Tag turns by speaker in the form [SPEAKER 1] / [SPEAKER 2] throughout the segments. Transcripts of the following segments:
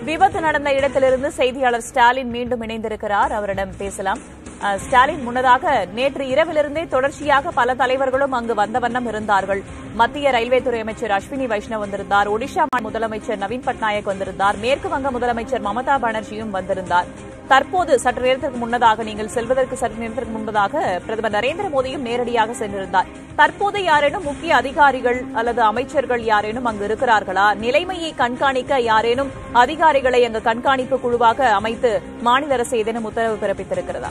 [SPEAKER 1] விபத்து நடந்த இடத்திலிருந்து செய்தியாளர் ஸ்டாலின் மீண்டும் இணைந்திருக்கிறார் அவரிடம் பேசலாம் அஹ், ஸ்டாலின் முன்னதாக நேற்று இரவிலிருந்தே தொடர்ச்சியாக பல தலைவர்களும் அங்கு வந்த வண்ணம் இருந்தார்கள் மத்திய ரயில்வே துறை அமைச்சர் அஸ்வினி வைஷ்ணவ் வந்திருந்தார் ஒடிஷா மாநில முதலமைச்சர் நவீன் பட்நாயக் வந்திருந்தார் மேற்கு வங்க முதலமைச்சர் மமதா பானர்ஜியும் வந்திருந்தார் தற்போது சற்று நேரத்திற்கு முன்னதாக நீங்கள் செல்வதற்கு சற்று நேரத்திற்கு முன்பதாக பிரதமர் நரேந்திர மோடியும் நேரடியாக சென்றிருந்தார் தற்போது யாரேனும் முக்கிய அதிகாரிகள் அல்லது அமைச்சர்கள் யாரேனும் அங்கு இருக்கிறார்களா நிலைமையை கண்காணிக்க யாரேனும் அதிகாரிகளை அங்கு கண்காணிப்பு குழுவாக அமைத்து மாநில அரசு ஏதேனும் உத்தரவு பிறப்பித்திருக்கிறதா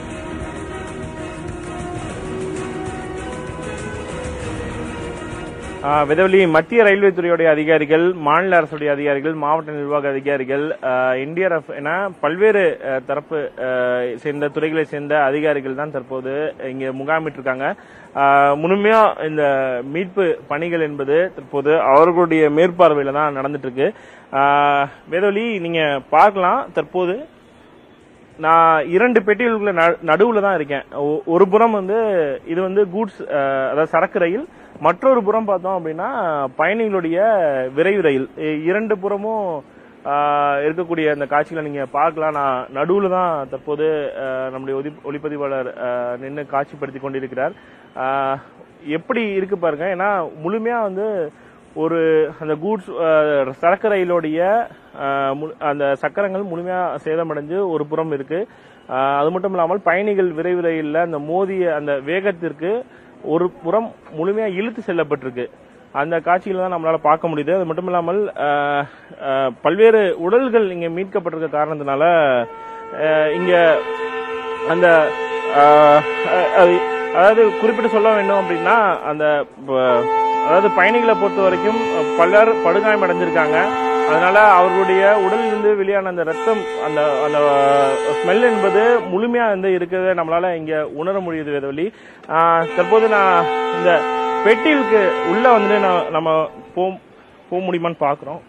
[SPEAKER 2] ஆஹ் விதவெளி மத்திய ரயில்வே துறையுடைய அதிகாரிகள் மாநில அரசுடைய அதிகாரிகள் மாவட்ட நிர்வாக அதிகாரிகள் என்டிஆர்எஃப் என பல்வேறு ஆஹ், தரப்பு ஆஹ், சேர்ந்த துறைகளை சேர்ந்த அதிகாரிகள் தான் தற்போது இங்க முகாமிட்டிருக்காங்க ஆஹ், முழுமையா இந்த மீட்பு பணிகள் என்பது தற்போது அவர்களுடைய மேற்பார்வையில தான் நடந்துட்டு இருக்கு ஆஹ், வேதவெளி நீங்க பார்க்கலாம் தற்போது நான் இரண்டு பெட்டிகளுக்குள்ள நடுவுல தான் இருக்கேன் ஒ- ஒரு புறம் வந்து இது வந்து கூட்ஸ் அதாவது சரக்கு ரயில் மற்றொரு புறம் பார்த்தோம் அப்படின்னா பயணிகளுடைய விரைவு ரயில் இ- இரண்டு புறமும் ஆஹ், இருக்கக்கூடிய அந்த காட்சிகளை நீங்க பார்க்கலாம் நான் நடுவுல தான் தற்போது ஆஹ், நம்முடைய ஒதி- ஒளிப்பதிவாளர் நின்று காட்சிப்படுத்தி கொண்டிருக்கிறார் ஆஹ், எப்படி இருக்கு பாருங்க ஏன்னா முழுமையா வந்து ஒரு அந்த கூட்ஸ் சரக்கு ரயிலுடைய அஹ், மு- அந்த சக்கரங்கள் முழுமையா சேதமடைஞ்சு ஒரு புறம் இருக்கு அஹ், அது மட்டும் இல்லாமல் பயணிகள் விரைவு ரயில்ல அந்த மோதிய அந்த வேகத்திற்கு ஒரு புறம் முழுமையா இழுத்து செல்லப்பட்டிருக்கு அந்த காட்சிகளை தான் நம்மளால பார்க்க முடியுது அது மட்டும் இல்லாமல் அஹ், அஹ், பல்வேறு உடல்கள் இங்க மீட்கப்பட்டிருக்க காரணத்தினால அஹ், இங்க அந்த ஆஹ், அஹ், அது- அதாவது குறிப்பிட்டு சொல்ல வேண்டும் அப்படின்னா அந்த ப- அதாவது பயணிகளை பொறுத்த வரைக்கும் பலர் படுகாயம் அடைஞ்சிருக்காங்க அதனால அவர்களுடைய உடலிலிருந்து வெளியான அந்த ரத்தம் அந்த அந்த ஸ்மெல் என்பது முழுமையா வந்து இருக்கிறத நம்மளால இங்க உணர முடியுது வேதவழி தற்போது நான் இந்த பெட்டிலுக்கு உள்ள வந்து நான் நம்ம போக போக முடியுமான்னு பாக்குறோம்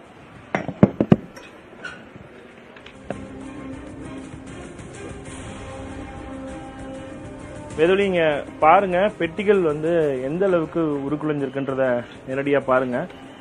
[SPEAKER 2] வேதொலி இங்க பாருங்க பெட்டிகள் வந்து எந்த அளவுக்கு உருக்குலைஞ்சிருக்குன்றத நேரடியா பாருங்க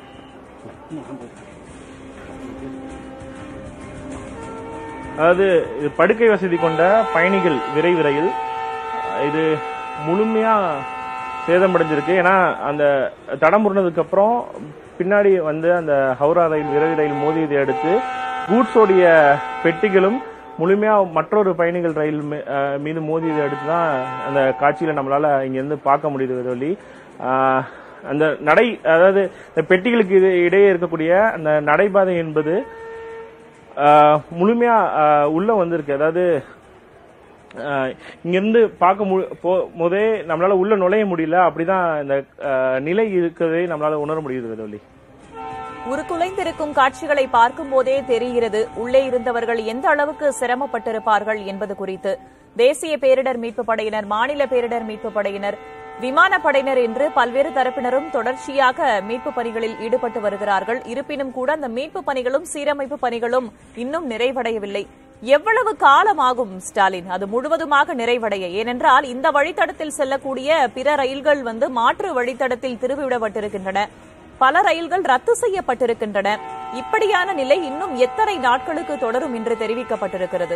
[SPEAKER 2] அதாவது இது படுக்கை வசதி கொண்ட பயணிகள் விரைவு ரயில் இது முழுமையா சேதமடைஞ்சிருக்கு ஏன்னா அந்த தடம் புரண்டதுக்கு அப்புறம் பின்னாடி வந்து அந்த ஹவுரா ரயில் விரைவு ரயில் மோதியதை அடுத்து கூட்ஸோடைய பெட்டிகளும் முழுமையா மற்றொரு பயணிகள் ரயில் மீ- அஹ் மீது மோதியதை அடுத்து தான் அந்த காட்சியில நம்மளால இங்க இருந்து பார்க்க முடியுது வேதவழி அந்த நடை அதாவது இந்த பெட்டிகளுக்கு இது இடையே இருக்கக்கூடிய அந்த நடைபாதை என்பது ஆஹ் முழுமையா ஆஹ் உள்ள வந்திருக்கு அதாவது ஆஹ் இங்கிருந்து பார்க்க மு போ- போதே நம்மளால உள்ள நுழைய முடியல அப்படிதான் இந்த ஆஹ் நிலை இருக்கிறதை நம்மளால உணர முடியுது வேதவழி
[SPEAKER 1] உருக்குலைந்திருக்கும் காட்சிகளை பார்க்கும் போதே தெரிகிறது உள்ளே இருந்தவர்கள் எந்த அளவுக்கு சிரமப்பட்டிருப்பார்கள் என்பது குறித்து தேசிய பேரிடர் மீட்பு படையினர் மாநில பேரிடர் மீட்பு படையினர் விமானப்படையினர் என்று பல்வேறு தரப்பினரும் தொடர்ச்சியாக மீட்பு பணிகளில் ஈடுபட்டு வருகிறார்கள் இருப்பினும் கூட அந்த மீட்பு பணிகளும் சீரமைப்பு பணிகளும் இன்னும் நிறைவடையவில்லை எவ்வளவு காலம் ஆகும் ஸ்டாலின் அது முழுவதுமாக நிறைவடைய ஏனென்றால் இந்த வழித்தடத்தில் செல்லக்கூடிய பிற ரயில்கள் வந்து மாற்று வழித்தடத்தில் திருவிடப்பட்டிருக்கின்றன பல ரயில்கள் ரத்து செய்யப்பட்டிருக்கின்றன இப்படியான நிலை இன்னும் எத்தனை நாட்களுக்கு தொடரும் என்று தெரிவிக்கப்பட்டிருக்கிறது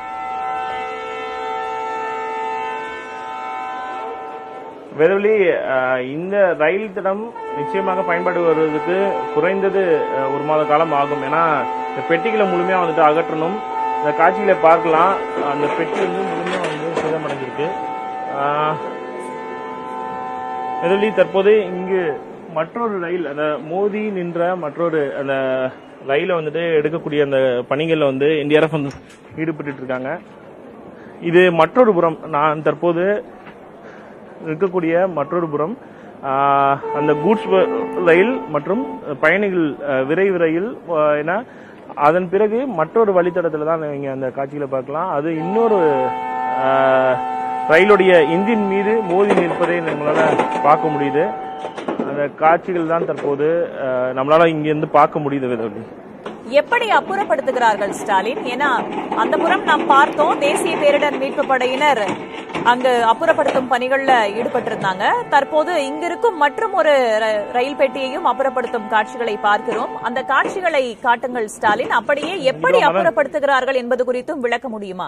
[SPEAKER 2] வேதவழி ஆஹ் இந்த ரயில் தடம் நிச்சயமாக பயன்பாடு வருவதற்கு குறைந்தது ஆஹ் ஒரு மாத காலம் ஆகும் ஏன்னா இந்த பெட்டிகளை முழுமையா வந்துட்டு அகற்றணும் இந்த காட்சிகளை பார்க்கலாம் அந்த பெட்டி வந்து முழுமையா வந்து சேதமடைஞ்சிருக்கு ஆஹ் வேதவழி தற்போது இங்கு மற்றொரு ரயில் அந்த மோதி நின்ற மற்றொரு அந்த ரயிலை வந்துட்டு எடுக்கக்கூடிய அந்த பணிகள்ல வந்து என்டிஆர்எஃப் வந்து ஈடுபட்டு இருக்காங்க இது மற்றொரு புறம் நான் தற்போது இருக்கக்கூடிய மற்றொரு புறம் ஆஹ், அந்த கூட்ஸ் ரயில் மற்றும் பயணிகள் ஆஹ், விரைவு ரயில் ஆஹ், என அதன் பிறகு மற்றொரு வழித்தடத்துல தான் நீங்க அந்த காட்சிகளை பார்க்கலாம் அது இன்னொரு ஆஹ், ரயிலுடைய இன்ஜின் மீது மோதி நிற்பதை நம்மளால பார்க்க முடியுது அந்த காட்சிகள் தான் தற்போது ஆஹ், நம்மளால இங்கிருந்து பார்க்க முடியுது வேதவழி
[SPEAKER 1] எப்படி அப்புறப்படுத்துகிறார்கள் ஸ்டாலின் ஏன்னா அந்த புறம் நாம் பார்த்தோம் தேசிய பேரிடர் மீட்பு படையினர் அங்கு அப்புறப்படுத்தும் பணிகள்ல ஈடுபட்டிருந்தாங்க தற்போது இங்கிருக்கும் மற்றும் ஒரு ர- ரயில் பெட்டியையும் அப்புறப்படுத்தும் காட்சிகளை பார்க்கிறோம் அந்த காட்சிகளை காட்டுங்கள் ஸ்டாலின் அப்படியே எப்படி
[SPEAKER 2] இதோ மதன்.
[SPEAKER 1] அப்புறப்படுத்துகிறார்கள் என்பது குறித்தும் விளக்க முடியுமா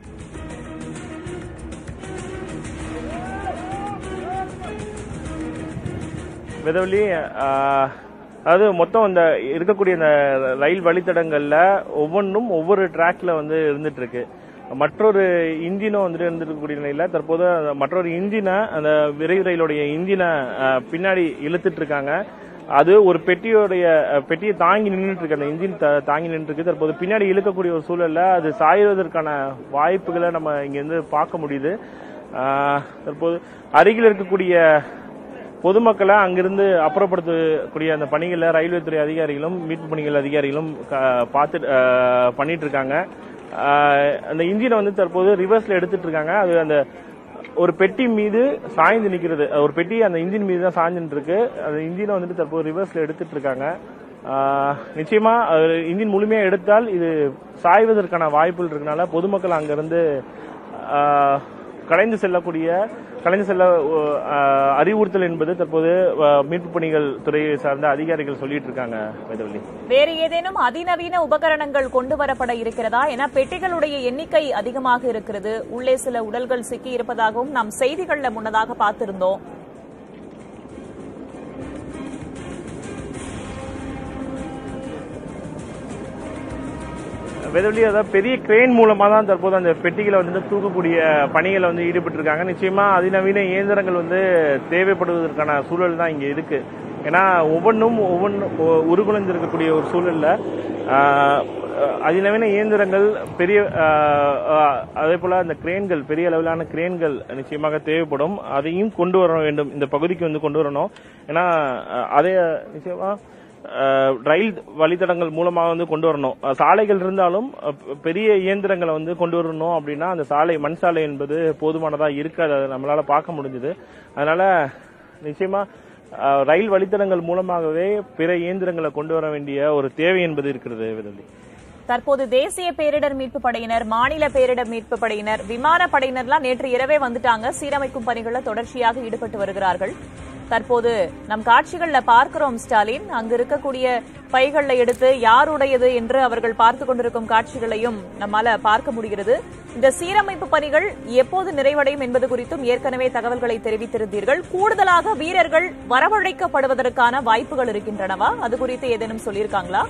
[SPEAKER 2] விதவெளி அது மொத்தம் இந்த இருக்கக்கூடிய இந்த ரயில் வழித்தடங்கள்ல ஒவ்வொன்றும் ஒவ்வொரு ட்ராக்ல வந்து இருந்துட்டு இருக்கு மற்றொரு இன்ஜினும் வந்துட்டு இருந்திருக்கக்கூடிய நிலையில தற்போது அந்த மற்றொரு இன்ஜினை அந்த விரைவு ரயிலுடைய இன்ஜினை அஹ், பின்னாடி இழுத்துட்டு இருக்காங்க அது ஒரு பெட்டியோடைய அஹ், பெட்டியை தாங்கி நின்றுட்டு இருக்கு அந்த இன்ஜின் தா- தாங்கி நின்று இருக்கு தற்போது பின்னாடி இழுக்கக்கூடிய ஒரு சூழல்ல அது சாய்வதற்கான வாய்ப்புகளை நம்ம இங்க இருந்து பார்க்க முடியுது அஹ், தற்போது அருகில் இருக்கக்கூடிய பொதுமக்களை அங்கிருந்து அப்புறப்படுத்தக்கூடிய அந்த பணிகளை ரயில்வே துறை அதிகாரிகளும் மீட்பு பணிகள் அதிகாரிகளும் க- பார்த்து அஹ், பண்ணிட்டு இருக்காங்க அஹ், அந்த இன்ஜினை வந்து தற்போது ரிவர்ஸ்ல எடுத்துட்டு இருக்காங்க அது அந்த ஒரு பெட்டி மீது சாய்ந்து நிக்கிறது ஒரு பெட்டி அந்த இன்ஜின் மீது தான் சாய்ந்துட்டு இருக்கு அந்த இன்ஜினை வந்துட்டு தற்போது ரிவர்ஸ்ல எடுத்துட்டு இருக்காங்க அஹ், நிச்சயமா அது இன்ஜின் முழுமையா எடுத்தால் இது சாய்வதற்கான வாய்ப்புகள் இருக்கனால பொதுமக்கள் அங்கிருந்து அஹ், கலைந்து செல்லக்கூடிய கலைந்து செல்ல அஹ், அறிவுறுத்தல் என்பது தற்போது அஹ், மீட்பு பணிகள் துறையை சார்ந்த அதிகாரிகள் சொல்லிட்டு இருக்காங்க வேதவள்ளி
[SPEAKER 1] வேறு ஏதேனும் அதிநவீன உபகரணங்கள் கொண்டு வரப்பட இருக்கிறதா என பெட்டிகளுடைய எண்ணிக்கை அதிகமாக இருக்கிறது உள்ளே சில உடல்கள் சிக்கி இருப்பதாகவும் நாம் செய்திகள்ல முன்னதாக பார்த்திருந்தோம்
[SPEAKER 2] வேதவள்ளி அதாவது பெரிய கிரெயின் மூலமா தான் தற்போது அந்த பெட்டிகளை வந்து தூக்கக்கூடிய பணிகளை வந்து ஈடுபட்டு இருக்காங்க நிச்சயமா அதிநவீன இயந்திரங்கள் வந்து தேவைப்படுவதற்கான சூழல் தான் இங்க இருக்கு ஏன்னா ஒவ்வொன்றும் ஒவ்வொன்றும் உருகுலைந்து இருக்கக்கூடிய ஒரு சூழல்ல ஆஹ், அதிநவீன இயந்திரங்கள் பெரிய ஆஹ், ஆஹ், அதே போல அந்த கிரேன்கள் பெரிய அளவிலான கிரேன்கள் நிச்சயமாக தேவைப்படும் அதையும் கொண்டு வர வேண்டும் இந்த பகுதிக்கு வந்து கொண்டு வரணும் ஏன்னா ஆஹ், அதே நிச்சயமா அஹ், ரயில் வழித்தடங்கள் மூலமாக வந்து கொண்டு வரணும் அஹ், சாலைகள் இருந்தாலும் அஹ், பெ- பெரிய இயந்திரங்களை வந்து கொண்டு வரணும் அப்படின்னா அந்த சாலை மண் சாலை என்பது போதுமானதா இருக்காது அதை நம்மளால பார்க்க முடிஞ்சது அதனால நிச்சயமா அஹ், ரயில் வழித்தடங்கள் மூலமாகவே பிற இயந்திரங்களை கொண்டு வர வேண்டிய ஒரு தேவை என்பது இருக்கிறது விதவி
[SPEAKER 1] தற்போது தேசிய பேரிடர் மீட்பு படையினர் மாநில பேரிடர் மீட்பு படையினர் விமான படையினர்லாம் நேற்று இரவே வந்துட்டாங்க சீரமைக்கும் பணிகளில் தொடர்ச்சியாக ஈடுபட்டு வருகிறார்கள் தற்போது நம் காட்சிகள்ல பார்க்கிறோம் ஸ்டாலின் அங்கு இருக்கக்கூடிய பைகள்ல எடுத்து யாருடையது என்று அவர்கள் பார்த்து கொண்டிருக்கும் காட்சிகளையும் நம்மால பார்க்க முடிகிறது இந்த சீரமைப்பு பணிகள் எப்போது நிறைவடையும் என்பது குறித்தும் ஏற்கனவே தகவல்களை தெரிவித்திருந்தீர்கள் கூடுதலாக வீரர்கள் வரவழைக்கப்படுவதற்கான வாய்ப்புகள் இருக்கின்றனவா அது குறித்து ஏதேனும் சொல்லியிருக்காங்களா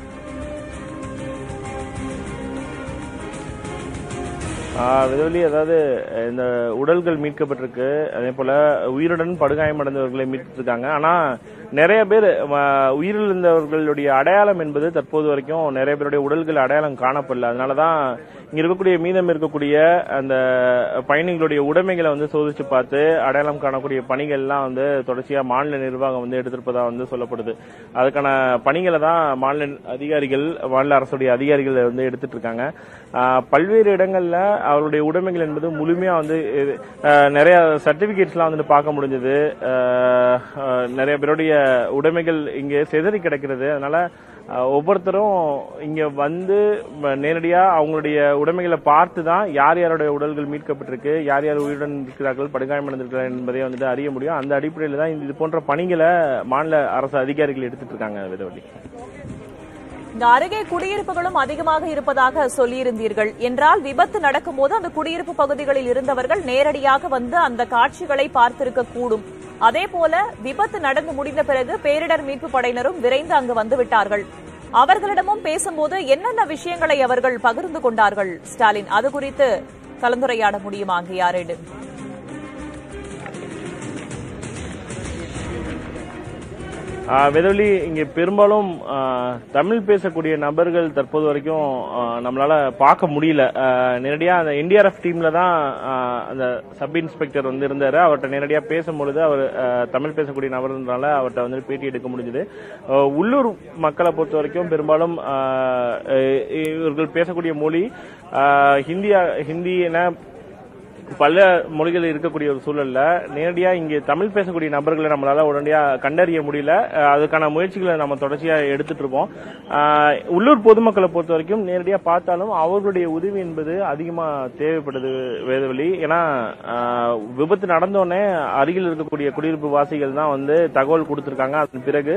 [SPEAKER 2] விதவெளி அதாவது இந்த உடல்கள் மீட்கப்பட்டிருக்கு அதே போல உயிருடன் படுகாயமடைந்தவர்களை மீட்டிருக்காங்க ஆனா நிறைய பேர் ம- உயிரிழந்தவர்களுடைய அடையாளம் என்பது தற்போது வரைக்கும் நிறைய பேருடைய உடல்கள் அடையாளம் காணப்படல அதனாலதான் இங்க இருக்கக்கூடிய மீதம் இருக்கக்கூடிய அந்த பயணிகளுடைய உடைமைகளை வந்து சோதிச்சு பார்த்து அடையாளம் காணக்கூடிய பணிகள் எல்லாம் வந்து தொடர்ச்சியா மாநில நிர்வாகம் வந்து எடுத்திருப்பதா வந்து சொல்லப்படுது அதுக்கான பணிகளை தான் மாநில அதிகாரிகள் மாநில அரசுடைய அதிகாரிகள் வந்து எடுத்துட்டு இருக்காங்க ஆஹ் பல்வேறு இடங்கள்ல அவருடைய உடைமைகள் என்பது முழுமையா வந்து இது, ஆஹ் நிறைய சர்டிபிகேட்ஸ்லாம் வந்து பார்க்க முடிஞ்சது நிறைய பேருடைய உடைமைகள் இங்கே சிதறி கிடக்கிறது அதனால ஆஹ் ஒவ்வொருத்தரும் இங்க வந்து ம- நேரடியா அவங்களுடைய உடைமைகளை பார்த்து தான் யார் யாருடைய உடல்கள் மீட்கப்பட்டிருக்கு யார் யார் உயிருடன் இருக்கிறார்கள் படுகாயமடைந்திருக்கிறார்கள் என்பதை வந்துட்டு அறிய முடியும் அந்த அடிப்படையில் தான் இது போன்ற பணிகளை மாநில அரசு அதிகாரிகள் எடுத்துட்டு இருக்காங்க விதவழி
[SPEAKER 1] இங்க அருகே குடியிருப்புகளும் அதிகமாக இருப்பதாக சொல்லியிருந்தீர்கள் என்றால் விபத்து நடக்கும்போது அந்த குடியிருப்பு பகுதிகளில் இருந்தவர்கள் நேரடியாக வந்து அந்த காட்சிகளை பார்த்திருக்க கூடும் அதே போல விபத்து நடந்து முடிந்த பிறகு பேரிடர் மீட்பு படையினரும் விரைந்து அங்கு வந்து விட்டார்கள் அவர்களிடமும் பேசும்போது என்னென்ன விஷயங்களை அவர்கள் பகிர்ந்து கொண்டார்கள் ஸ்டாலின் அது குறித்து கலந்துரையாட முடியுமா அங்கு யாரேடு
[SPEAKER 2] வெதவழி இங்க பெரும்பாலும் ஆஹ், தமிழ் பேசக்கூடிய நபர்கள் தற்போது வரைக்கும் ஆஹ், நம்மளால பார்க்க முடியல ஆஹ், நேரடியா அந்த என்டிஆர்எஃப் டீம்ல தான் ஆஹ், அந்த சப் இன்ஸ்பெக்டர் வந்து இருந்தாரு அவர்கிட்ட நேரடியா பேசும்பொழுது அவர் ஆஹ், தமிழ் பேசக்கூடிய நபர்னால அவர்கிட்ட வந்து பேட்டி எடுக்க முடிஞ்சது உள்ளூர் மக்களை பொறுத்த வரைக்கும் பெரும்பாலும் ஆஹ், இவர்கள் பேசக்கூடிய மொழி ஆஹ், ஹிந்தியா ஹிந்தி என பல மொழிகள் இருக்கக்கூடிய ஒரு சூழல்ல நேரடியா இங்கே தமிழ் பேசக்கூடிய நபர்களை நம்மளால உடனடியா கண்டறிய முடியல அஹ் அதுக்கான முயற்சிகளை நம்ம தொடர்ச்சியா எடுத்துட்டு இருக்கோம் அஹ் உள்ளூர் பொதுமக்களை பொறுத்த வரைக்கும் நேரடியா பார்த்தாலும் அவர்களுடைய உதவி என்பது அதிகமா தேவைப்படுது வேதவழி ஏன்னா அஹ், விபத்து நடந்தோடனே அருகில் இருக்கக்கூடிய குடியிருப்பு வாசிகள் தான் வந்து தகவல் கொடுத்திருக்காங்க அதன் பிறகு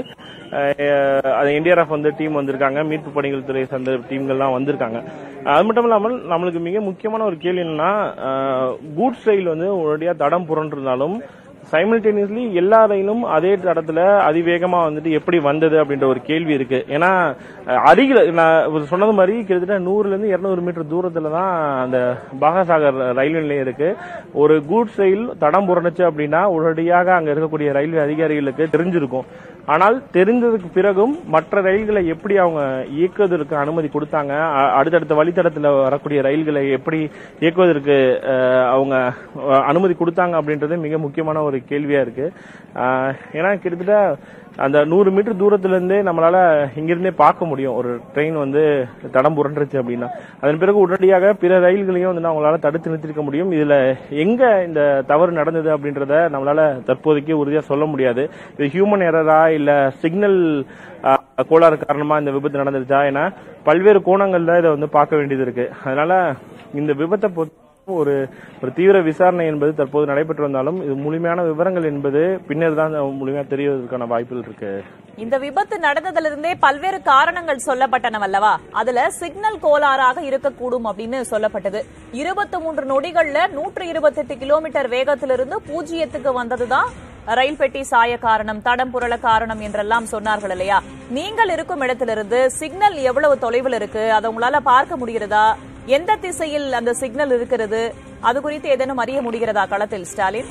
[SPEAKER 2] என்டிஆர்எஃப் வந்து டீம் வந்திருக்காங்க மீட்பு பணிகள் துறை சார்ந்த டீம்கள்லாம் வந்திருக்காங்க அது மட்டும் இல்லாமல் நம்மளுக்கு மிக முக்கியமான ஒரு கேள்வி என்னன்னா கூட்ஸ் ரயில் வந்து உடனடியா தடம் புரண்டிருந்தாலும் சைமல்டேனியஸ்லி எல்லா ரயிலும் அதே தடத்துல அதிவேகமா வந்துட்டு எப்படி வந்தது அப்படின்ற ஒரு கேள்வி இருக்கு ஏன்னா அஹ், அருகில நான் சொன்னது மாதிரி கிட்டத்தட்ட நூறுல இருந்து இருநூறு மீட்டர் தூரத்துல தான் அந்த பாகாசாகர் ரயில்வே நிலையம் இருக்கு ஒரு கூட்ஸ் ரயில் தடம் புரண்டுச்சு அப்படின்னா உடனடியாக அங்க இருக்கக்கூடிய ரயில்வே அதிகாரிகளுக்கு தெரிஞ்சிருக்கும் ஆனால் தெரிந்ததுக்கு பிறகும் மற்ற ரயில்களை எப்படி அவங்க இயக்குவதற்கு அனுமதி கொடுத்தாங்க அ- அடுத்தடுத்த வழித்தடத்துல வரக்கூடிய ரயில்களை எப்படி இயக்குவதற்கு அஹ், அவங்க அஹ், அனுமதி கொடுத்தாங்க அப்படின்றது மிக முக்கியமான ஒரு கேள்வியா இருக்கு அஹ், ஏன்னா கிட்டத்தட்ட அந்த நூறு மீட்டர் தூரத்துல இருந்தே நம்மளால இங்கிருந்தே பார்க்க முடியும் ஒரு ட்ரெயின் வந்து தடம் புரண்டுருச்சு அப்படின்னா அதன் பிறகு உடனடியாக பிற ரயில்களையும் வந்து அவங்களால தடுத்து நிறுத்திருக்க முடியும் இதுல எங்க இந்த தவறு நடந்தது அப்படின்றத நம்மளால தற்போதைக்கு உறுதியா சொல்ல முடியாது இது ஹியூமன் எரரா இல்ல சிக்னல் கோளாறு காரணமா இந்த விபத்து நடந்துருச்சா ஏன்னா பல்வேறு கோணங்கள்ல இதை வந்து பார்க்க வேண்டியது இருக்கு அதனால இந்த விபத்தை பொறுத்த ஒரு ஒரு தீவிர விசாரணை என்பது தற்போது நடைபெற்று வந்தாலும் இது முழுமையான விவரங்கள் என்பது பின்னர் தான் முழுமையா தெரியவதற்கான வாய்ப்புகள் இருக்கு
[SPEAKER 1] இந்த விபத்து நடந்ததிலிருந்தே பல்வேறு காரணங்கள் சொல்லப்பட்டனவல்லவா அதுல சிக்னல் கோளாறாக இருக்கக்கூடும் அப்படின்னு சொல்லப்பட்டது இருபத்தி மூன்று நொடிகள்ல நூற்று இருபத்தெட்டு கிலோமீட்டர் வேகத்திலிருந்து பூஜ்ஜியத்துக்கு வந்ததுதான் ரயில் பெட்டி சாய காரணம் தடம் புரள காரணம் என்றெல்லாம் சொன்னார்கள் இல்லையா நீங்கள் இருக்கும் இடத்திலிருந்து சிக்னல் எவ்வளவு தொலைவில் இருக்கு அதை உங்களால பார்க்க முடிகிறதா எந்த திசையில் அந்த சிக்னல் இருக்கிறது அது குறித்து ஏதேனும் அறிய முடிகிறதா களத்தில் ஸ்டாலின்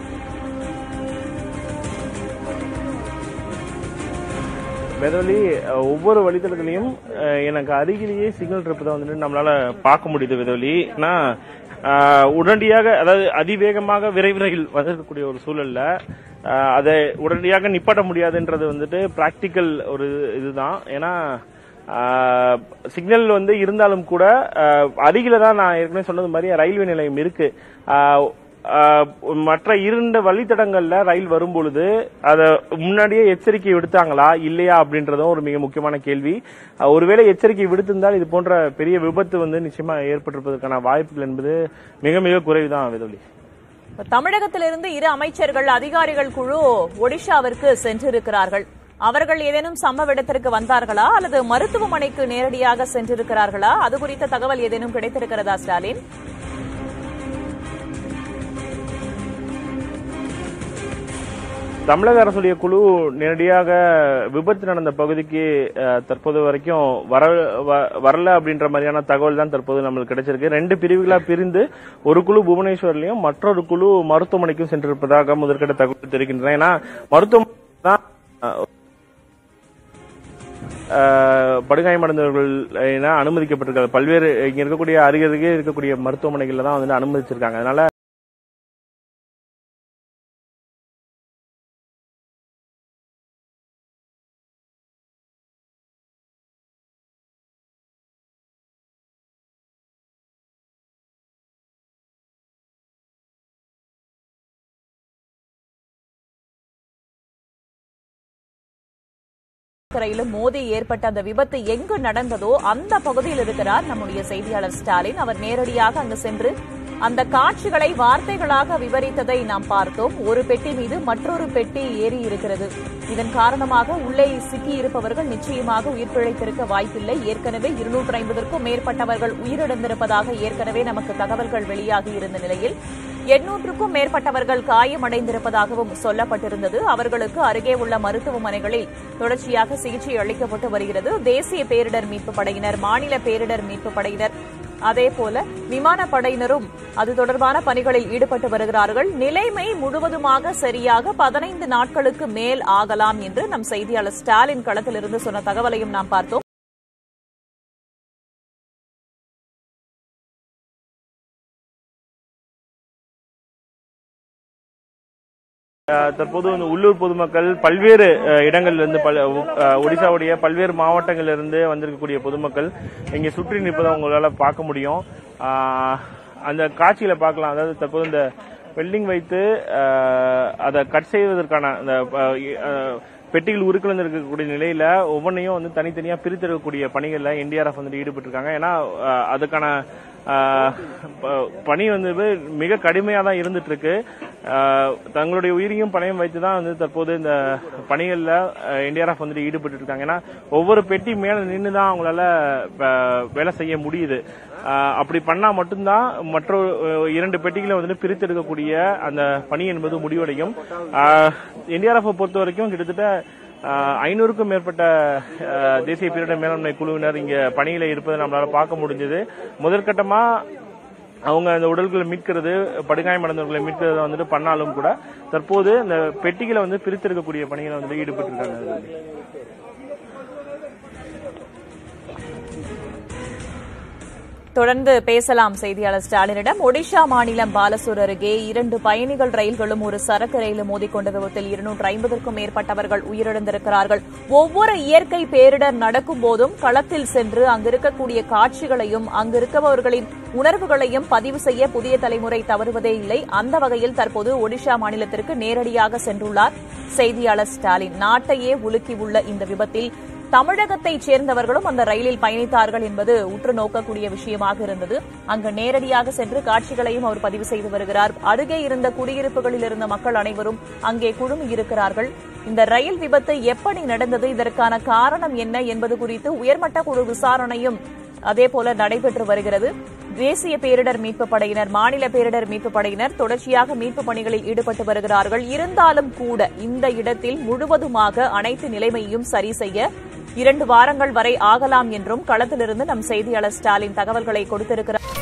[SPEAKER 2] வேதவழி அஹ், ஒவ்வொரு வழித்தடத்திலையும் அஹ், எனக்கு அருகிலேயே சிக்னல் இருப்பதை வந்துட்டு நம்மளால பார்க்க முடியுது வேதவழி ஏன்னா அஹ், உடனடியாக அதாவது அதிவேகமாக விரைவு ரயில் வந்திருக்கக்கூடிய ஒரு சூழல்ல அஹ், அதை உடனடியாக நிப்பாட்ட முடியாதுன்றது வந்துட்டு பிராக்டிக்கல் ஒரு இதுதான் ஏன்னா சிக்னல் வந்து இருந்தாலும் கூட அஹ், அருகில தான் நான் ஏற்கனவே சொன்னது மாதிரி ரயில்வே நிலையம் இருக்கு அஹ், ஆஹ் மற்ற இரண்டு வழித்தடங்கள்ல ரயில் வரும் பொழுது அத முன்னாடியே எச்சரிக்கை விடுத்தாங்களா இல்லையா அப்படின்றதும் ஒரு மிக முக்கியமான கேள்வி ஆஹ் ஒருவேளை எச்சரிக்கை விடுத்திருந்தால் இது போன்ற பெரிய விபத்து வந்து நிச்சயமா ஏற்பட்டிருப்பதற்கான வாய்ப்புகள் என்பது மிக மிக குறைவுதான் விதொலி
[SPEAKER 1] தமிழகத்திலிருந்து இரு அமைச்சர்கள் அதிகாரிகள் குழு ஒடிஷாவிற்கு சென்றிருக்கிறார்கள் அவர்கள் ஏதேனும் சம்பவ இடத்திற்கு வந்தார்களா அல்லது மருத்துவமனைக்கு நேரடியாக சென்றிருக்கிறார்களா அது குறித்த தகவல் ஏதேனும் கிடைத்திருக்கிறதா ஸ்டாலின்
[SPEAKER 2] தமிழக அரசுடைய குழு நேரடியாக விபத்து நடந்த பகுதிக்கு அஹ், தற்போது வரைக்கும் வர வ- வரல அப்படின்ற மாதிரியான தகவல் தான் தற்போது நம்மளுக்கு கிடைச்சிருக்கு ரெண்டு பிரிவுகளா பிரிந்து ஒரு குழு புவனேஸ்வர்லயும் மற்றொரு குழு மருத்துவமனைக்கும் சென்றிருப்பதாக முதற்கட்ட தகவல் தெரிவிக்கின்றன ஏன்னா மருத்துவமனை தான் அஹ், அஹ், படுகாயமடைந்தவர்கள் என அனுமதிக்கப்பட்டிருக்காங்க பல்வேறு இங்க இருக்கக்கூடிய அருகருகே இருக்கக்கூடிய மருத்துவமனைகள்ல தான் வந்து அனுமதிச்சிருக்காங்க அதனால
[SPEAKER 1] ரயிலும் மோதி ஏற்பட்ட அந்த விபத்து எங்கு நடந்ததோ அந்த பகுதியில் இருக்கிறார் நம்முடைய செய்தியாளர் ஸ்டாலின் அவர் நேரடியாக அங்கு சென்று அந்த காட்சிகளை வார்த்தைகளாக விவரித்ததை நாம் பார்த்தோம் ஒரு பெட்டி மீது மற்றொரு பெட்டி ஏறி இருக்கிறது இதன் காரணமாக உள்ளே சிக்கி இருப்பவர்கள் நிச்சயமாக உயிர் பிழைத்திருக்க வாய்ப்பில்லை ஏற்கனவே இருநூற்று ஐம்பதற்கும் மேற்பட்டவர்கள் உயிரிழந்திருப்பதாக ஏற்கனவே நமக்கு தகவல்கள் வெளியாகி இருந்த நிலையில் எண்ணூற்றுக்கும் மேற்பட்டவர்கள் காயமடைந்திருப்பதாகவும் சொல்லப்பட்டிருந்தது அவர்களுக்கு அருகே உள்ள மருத்துவமனைகளில் தொடர்ச்சியாக சிகிச்சை அளிக்கப்பட்டு வருகிறது தேசிய பேரிடர் மீட்புப் படையினர் மாநில பேரிடர் மீட்புப் படையினர் அதேபோல விமானப்படையினரும் அது தொடர்பான பணிகளில் ஈடுபட்டு வருகிறார்கள் நிலைமை முழுவதுமாக சரியாக பதினைந்து நாட்களுக்கு மேல் ஆகலாம் என்று நம் செய்தியாளர் ஸ்டாலின் களத்திலிருந்து சொன்ன தகவலையும் நாம் பார்த்தோம்
[SPEAKER 2] அஹ் தற்போது வந்து உள்ளூர் பொதுமக்கள் பல்வேறு அஹ், இடங்கள்ல இருந்து பல அஹ், ஒடிசாவுடைய பல்வேறு மாவட்டங்கள்ல இருந்து வந்திருக்கக்கூடிய பொதுமக்கள் இங்க சுற்றி நிற்பதை உங்களால பார்க்க முடியும் அஹ், அந்த காட்சியில பார்க்கலாம் அதாவது தற்போது இந்த வெல்டிங் வைத்து அஹ், அதை கட் செய்வதற்கான அந்த அஹ், அஹ், பெட்டிகள் உருக்குலந்து இருக்கக்கூடிய நிலையில ஒவ்வொன்றையும் வந்து தனித்தனியா பிரித்தெடுக்கக்கூடிய பணிகள்ல என்டிஆர்எஃப் வந்து ஈடுபட்டு இருக்காங்க ஏன்னா அஹ், அதுக்கான அஹ், ப- பணி வந்து மிக கடுமையா தான் இருந்துட்டு இருக்கு அஹ், தங்களுடைய உயிரையும் பணையம் வைத்து தான் வந்து தற்போது இந்த பணிகள்ல என்டிஆர்எஃப் வந்து ஈடுபட்டு இருக்காங்க ஏன்னா ஒவ்வொரு பெட்டி மேல நின்று தான் அவங்களால அஹ், வேலை செய்ய முடியுது அஹ், அப்படி பண்ணா மட்டும்தான் மற்ற அஹ், இரண்டு பெட்டிகளை வந்து பிரித்தெடுக்கக்கூடிய அந்த பணி என்பது முடிவடையும் என்டிஆர்எஃப் பொறுத்த வரைக்கும் கிட்டத்தட்ட ஐநூறுக்கும் மேற்பட்ட அஹ், தேசிய பேரிடர் மேலாண்மை குழுவினர் இங்க பணியில இருப்பதை நம்மளால பார்க்க முடிஞ்சது முதற்கட்டமா அவங்க அந்த உடல்களை மீட்கிறது படுகாயமடைந்தவர்களை மீட்கிறது வந்துட்டு பண்ணாலும் கூட தற்போது இந்த பெட்டிகளை வந்து பிரித்தெடுக்கக்கூடிய பணிகளை வந்து ஈடுபட்டு இருக்காங்க
[SPEAKER 1] தொடர்ந்து பேசலாம் செய்தியாளர் ஸ்டாலினிடம் ஒடிஷா மாநிலம் பாலசூர் அருகே இரண்டு பயணிகள் ரயில்களும் ஒரு சரக்கு ரயிலும் மோதிக்கொண்ட விபத்தில் இருநூற்று ஐம்பதற்கும் மேற்பட்டவர்கள் உயிரிழந்திருக்கிறார்கள் ஒவ்வொரு இயற்கை பேரிடர் நடக்கும் போதும் களத்தில் சென்று அங்கிருக்கக்கூடிய காட்சிகளையும் அங்கிருப்பவர்களின் உணர்வுகளையும் பதிவு செய்ய புதிய தலைமுறை தவறுவதே இல்லை அந்த வகையில் தற்போது ஒடிஷா மாநிலத்திற்கு நேரடியாக சென்றுள்ளார் செய்தியாளர் ஸ்டாலின் நாட்டையே உலுக்கியுள்ள இந்த விபத்தில் தமிழகத்தைச் சேர்ந்தவர்களும் அந்த ரயிலில் பயணித்தார்கள் என்பது உற்று நோக்கக்கூடிய விஷயமாக இருந்தது அங்கு நேரடியாக சென்று காட்சிகளையும் அவர் பதிவு செய்து வருகிறார் அருகே இருந்த குடியிருப்புகளில் இருந்த மக்கள் அனைவரும் அங்கே குழுமி இருக்கிறார்கள் இந்த ரயில் விபத்து எப்படி நடந்தது இதற்கான காரணம் என்ன என்பது குறித்து உயர்மட்ட குழு விசாரணையும் அதேபோல நடைபெற்று வருகிறது தேசிய பேரிடர் மீட்புப் படையினர் மாநில பேரிடர் மீட்புப் படையினர் தொடர்ச்சியாக மீட்புப் பணிகளில் ஈடுபட்டு வருகிறார்கள் இருந்தாலும் கூட இந்த இடத்தில் முழுவதுமாக அனைத்து நிலைமையையும் சரி செய்ய இரண்டு வாரங்கள் வரை ஆகலாம் என்றும் களத்திலிருந்து நம் செய்தியாளர் ஸ்டாலின் தகவல்களை கொடுத்திருக்கிறார்